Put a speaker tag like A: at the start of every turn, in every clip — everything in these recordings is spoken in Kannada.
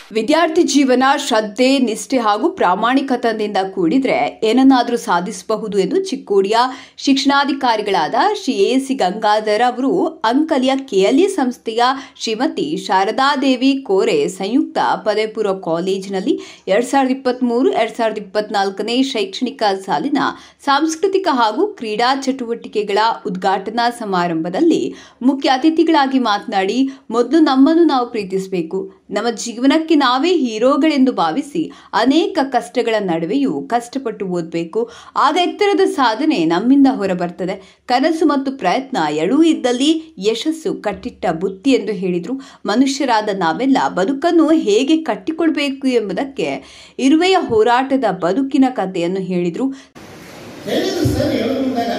A: ವಿದ್ಯಾರ್ಥಿ ಜೀವನ ಶ್ರದ್ಧೆ ನಿಷ್ಠೆ ಹಾಗೂ ಪ್ರಾಮಾಣಿಕತನದಿಂದ ಕೂಡಿದ್ರೆ ಏನನ್ನಾದರೂ ಸಾಧಿಸಬಹುದು ಎಂದು ಚಿಕ್ಕೋಡಿಯ ಶಿಕ್ಷಣಾಧಿಕಾರಿಗಳಾದ ಶ್ರೀ ಎ ಸಿ ಗಂಗಾಧರ್ ಅವರು ಅಂಕಲಿಯ ಕೆಎಲ್ಇ ಸಂಸ್ಥೆಯ ಶ್ರೀಮತಿ ಶಾರದಾದೇವಿ ಕೋರೆ ಸಂಯುಕ್ತ ಪದವಿ ಪೂರ್ವ ಕಾಲೇಜಿನಲ್ಲಿ ಎರಡ್ ಸಾವಿರದ ಇಪ್ಪತ್ತ್ಮೂರು ಎರಡ್ ಸಾವಿರದ ಇಪ್ಪತ್ನಾಲ್ಕನೇ ಶೈಕ್ಷಣಿಕ ಸಾಲಿನ ಸಾಂಸ್ಕೃತಿಕ ಹಾಗೂ ಕ್ರೀಡಾ ಚಟುವಟಿಕೆಗಳ ಉದ್ಘಾಟನಾ ಸಮಾರಂಭದಲ್ಲಿ ಮುಖ್ಯ ಅತಿಥಿಗಳಾಗಿ ಮಾತನಾಡಿ ಮೊದಲು ನಮ್ಮನ್ನು ನಾವು ಪ್ರೀತಿಸಬೇಕು ನಮ್ಮ ಜೀವನಕ್ಕೆ ನಾವೇ ಹೀರೋಗಳೆಂದು ಭಾವಿಸಿ ಅನೇಕ ಕಷ್ಟಗಳ ನಡುವೆಯೂ ಕಷ್ಟಪಟ್ಟು ಓದಬೇಕು ಆಗ ಎತ್ತರದ ಸಾಧನೆ ನಮ್ಮಿಂದ ಹೊರಬರ್ತದೆ ಕನಸು ಮತ್ತು ಪ್ರಯತ್ನ ಎರಡೂ ಇದ್ದಲ್ಲಿ ಯಶಸ್ಸು ಕಟ್ಟಿಟ್ಟ ಬುತ್ತಿ ಎಂದು ಹೇಳಿದರು ಮನುಷ್ಯರಾದ ನಾವೆಲ್ಲ ಬದುಕನ್ನು ಹೇಗೆ ಕಟ್ಟಿಕೊಳ್ಬೇಕು ಎಂಬುದಕ್ಕೆ ಇರುವೆಯ ಹೋರಾಟದ ಬದುಕಿನ ಕಥೆಯನ್ನು ಹೇಳಿದರು
B: ಹೇಳಿದ್ರು ಸರ್ ಹೇಳೋದು ಮುಂದಾಗ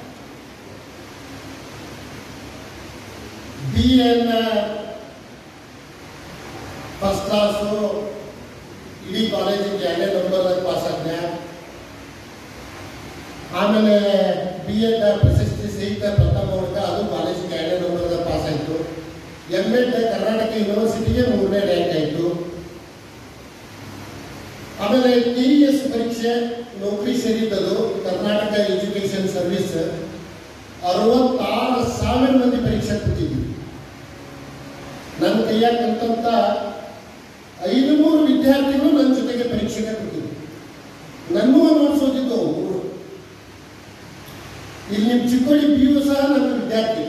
B: ಬಿ ಎನ್ ಫಸ್ಟ್ ಕ್ಲಾಸು ಇಡೀ ಕಾಲೇಜಿಗೆ ಎರಡನೇ ನಂಬರ್ ಪಾಸ್ ಆದ್ನ ಆಮೇಲೆ ಬಿ ಎಡ್ ಪ್ರಶಸ್ತಿ ಸಹಿತ ಪ್ರಥಮ ವರ್ಗ ಅದು ಕಾಲೇಜಿಗೆ ಎರಡನೇ ನಂಬರ್ ಪಾಸ್ ಆಯಿತು ಎಮ್ ಎಡ್ ಕರ್ನಾಟಕ ಯೂನಿವರ್ಸಿಟಿಗೆ ಮೂರನೇ ರ್ಯಾಂಕ್ ಆಯಿತು ಆಮೇಲೆ ಟಿ ಎಸ್ ಪರೀಕ್ಷೆ ನೌಕರಿ ಸೇರಿದ್ದದು ಕರ್ನಾಟಕ ಎಜುಕೇಶನ್ ಸರ್ವಿಸ್ ಅರವತ್ತಾರು ಸಾವಿರ ಮಂದಿ ಪರೀಕ್ಷೆ ಕೊಟ್ಟಿದ್ವಿ ನನ್ನ ಕೈಯಾಗ ಕಲ್ತಂತ ಐದುನೂರು ವಿದ್ಯಾರ್ಥಿಗಳು ನನ್ನ ಜೊತೆಗೆ ಪರೀಕ್ಷೆಗೆ ಕೊಟ್ಟಿದ್ರು ನನ್ನೂ ನೋಡ್ಸೋದಿದ್ದು ಅವರು ಇಲ್ಲಿ ನಿಮ್ಮ ಚಿಕ್ಕೋಡಿ ಪಿ ಯು ಸಹ ನನ್ನ ವಿದ್ಯಾರ್ಥಿ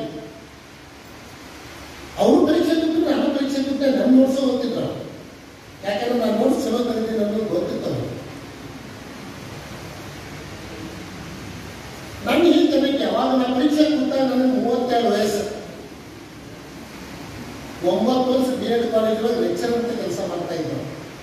B: ಅವರು ಪರೀಕ್ಷೆ ಕೊಟ್ಟರು ನಾನು ಪರೀಕ್ಷೆ ಕೊಟ್ಟೆ ನನ್ನ ನೋಡ್ಸೋ ಹೋಗ್ತಿದ್ರು ಯಾಕಂದ್ರೆ ನಾನು ನೋಟ್ಸ್ ಚಲೋ ತೆಗೆದಿದ್ದೀನಿ ಅನ್ನೋದು ಗೊತ್ತಿತ್ತವ ನನ್ನ ಹಿಂದೆ ಯಾವಾಗ ನಾನು ಪರೀಕ್ಷೆ ಕೊಟ್ಟ ನನಗೆ ಮೂವತ್ತೆರಡು ವಯಸ್ಸು ಒಂಬತ್ತು ವರ್ಷ ಬಿ ಎಡ್ ಕಾಲೇಜ್ ಒಳಗೆ ಲೆಕ್ಚರ್ ಅಂತ ಕೆಲಸ ಮಾಡ್ತಾ ಇದ್ರು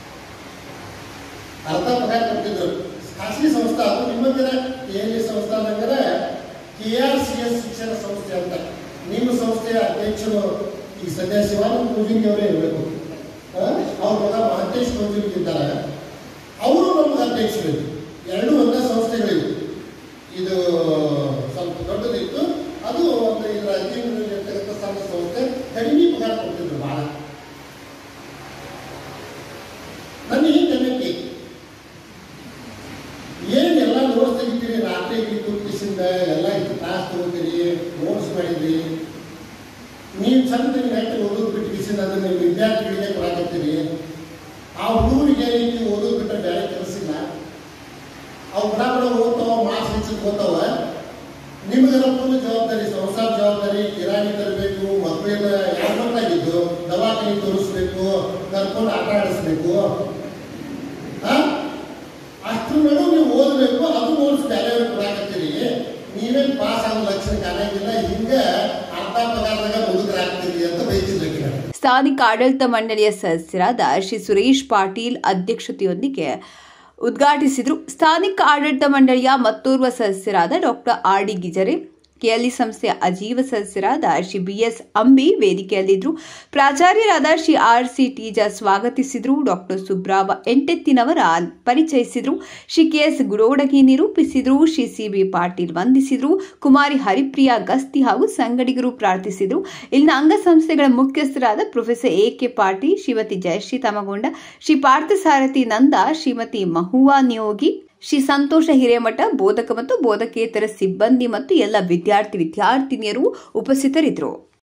B: ಅರ್ಧ ಪಗಾರ ಕೊಟ್ಟಿದ್ರು ಖಾಸಗಿ ಸಂಸ್ಥೆ ಅದು ನಿಮ್ಮಂದ್ರೆ ಕೆ ಎಲ್ ಇ ಸಂಸ್ಥೆ ಅನ್ನಂದ್ರೆ ಕೆ ಆರ್ ಸಿ ಎಸ್ ಶಿಕ್ಷಣ ಸಂಸ್ಥೆ ಅಂತ ನಿಮ್ಮ ಸಂಸ್ಥೆಯ ಅಧ್ಯಕ್ಷರು ಈ ಸದ್ಯ ಶಿವಾನಂದ ಪೂಜಿಂಗ್ ಅವರೇ ಇರಬೇಕು ಅವ್ರ ಮಗ ಮಹಂತೇಶ್ ಪೂಜಿಂಗ್ ಇದ್ದಾರೆ ಅವರು ನಮ್ಗೆ ಅಧ್ಯಕ್ಷರು ಎರಡು ಒಂದೇ ಸಂಸ್ಥೆಗಳಿವೆ ಇದು ಸ್ವಲ್ಪ ದೊಡ್ಡದಿತ್ತು ಅದು ಒಂದು ಇದರ ಅಧೀನದಲ್ಲಿ ಇರ್ತಕ್ಕಂಥ ಸಣ್ಣ ಸಂಸ್ಥೆ ಕಡಿಮೆ ಪಗಾರ ಕೊಡ್ತಿದ್ರು ಬಹಳ ನನ್ನ ಹಿಂದೆ ನಂಬಿಕೆ ಏನೆಲ್ಲ ನೋಟ್ಸ್ ತೆಗಿತೀರಿ ರಾತ್ರಿ ಕೂತ್ಕಿಸಿಂದ ಎಲ್ಲ ಇಷ್ಟು ಕ್ಲಾಸ್ ತಗೋತೀರಿ ನೋಟ್ಸ್ ಮಾಡಿದ್ರಿ ನೀವು ಚಂದ ನೆಟ್ಟು ಓದೋದು ಬಿಟ್ಟು ಕಿಸಿಂದ ಅದನ್ನ ನೀವು ವಿದ್ಯಾರ್ಥಿಗಳಿಗೆ ಕೊಡಾಕತ್ತೀರಿ ಆ ಹುಡುಗರಿಗೆ ನೀವು ಓದೋದು ಬಿಟ್ಟರೆ ಬೇರೆ ಕೆಲಸ ಇಲ್ಲ ಅವು ಬಡ ಬಡ ಓದ್ತಾವ ಮಾರ್ಕ್ಸ್ ಹೆಚ್ಚಿಗೆ ಓದ್ತಾವ ನಿಮಗೆಲ್ಲ ಫುಲ್ ಜವಾಬ್ದಾರಿ ಸಂಸಾರ ಜವಾಬ್ದಾರಿ ಕಿರಾಣಿ ತರಬೇಕು ಮಕ್ಕಳನ್ನ ಯಾವತ್ತಾಗಿದ್ದು ದವಾಖಾನೆ ತೋರಿಸ್ಬೇಕು ಕರ್ಕೊಂಡು ಆಟ ಆಡಿಸ್ಬೇಕು ಆ? ಅಷ್ಟ್ರ ನಡು ನೀವು ಓದಬೇಕು ಅದು ನೋಟ್ಸ್ ಬೇರೆಯವ್ರಿಗೆ ಕೊಡಾಕತ್ತೀರಿ ನೀವೇನು ಪಾಸ್ ಆಗೋ ಲಕ್ಷಣ ಕಾಣಂಗಿಲ್ಲ ಹಿಂಗೆ ಅರ್ಧ ಪಗಾರದಾಗ ಮುದುಕರಾಗ್ತೀರಿ ಅಂತ ಬೈತಿದ್ಲಕ್ಕೆ ನಾನು
A: ಸ್ಥಾನಿಕ ಆಡಳಿತ ಮಂಡಳಿಯ ಸದಸ್ಯರಾದ ಶ್ರೀ ಸುರೇಶ್ ಪಾಟೀಲ್ ಅಧ್ಯಕ್ಷತೆಯೊಂದಿಗೆ ಉದ್ಘಾಟಿಸಿದರು ಸ್ಥಾನಿಕ ಆಡಳಿತ ಮಂಡಳಿಯ ಮತ್ತೋರ್ವ ಸದಸ್ಯರಾದ doctor R D Gijare KLE ಸಂಸ್ಥೆಯ ಅಜೀವ ಸದಸ್ಯರಾದ ಶ್ರೀ ಬಿಎಸ್ ಅಂಬಿ ವೇದಿಕೆಯಲ್ಲಿದ್ದರು ಪ್ರಾಚಾರ್ಯರಾದ ಶ್ರೀ ಆರ್ ಸಿ ಟೀಜ ಸ್ವಾಗತಿಸಿದರು ಡಾಕ್ಟರ್ ಸುಬ್ರಾವ ಎಂಟೆತ್ತಿನವರ ಪರಿಚಯಿಸಿದರು ಶ್ರೀ ಕೆಎಸ್ ಗುಡೋಡಗಿ ನಿರೂಪಿಸಿದರು ಶ್ರೀ ಸಿ ಬಿ ಪಾಟೀಲ್ ವಂದಿಸಿದರು ಕುಮಾರಿ ಹರಿಪ್ರಿಯಾ ಗಸ್ತಿ ಹಾಗೂ ಸಂಗಡಿಗರು ಪ್ರಾರ್ಥಿಸಿದರು ಇಲ್ಲಿನ ಅಂಗಸಂಸ್ಥೆಗಳ ಮುಖ್ಯಸ್ಥರಾದ professor A K Patil Shrimati Jayashree Tamagonda Shri Parthasarathi Nanda Shrimati Mahua Niyogi Shri Santosh Hiremath ಬೋಧಕ ಮತ್ತು ಬೋಧಕೇತರ ಸಿಬ್ಬಂದಿ ಮತ್ತು ಎಲ್ಲ ವಿದ್ಯಾರ್ಥಿ ವಿದ್ಯಾರ್ಥಿನಿಯರು ಉಪಸ್ಥಿತರಿದ್ದರು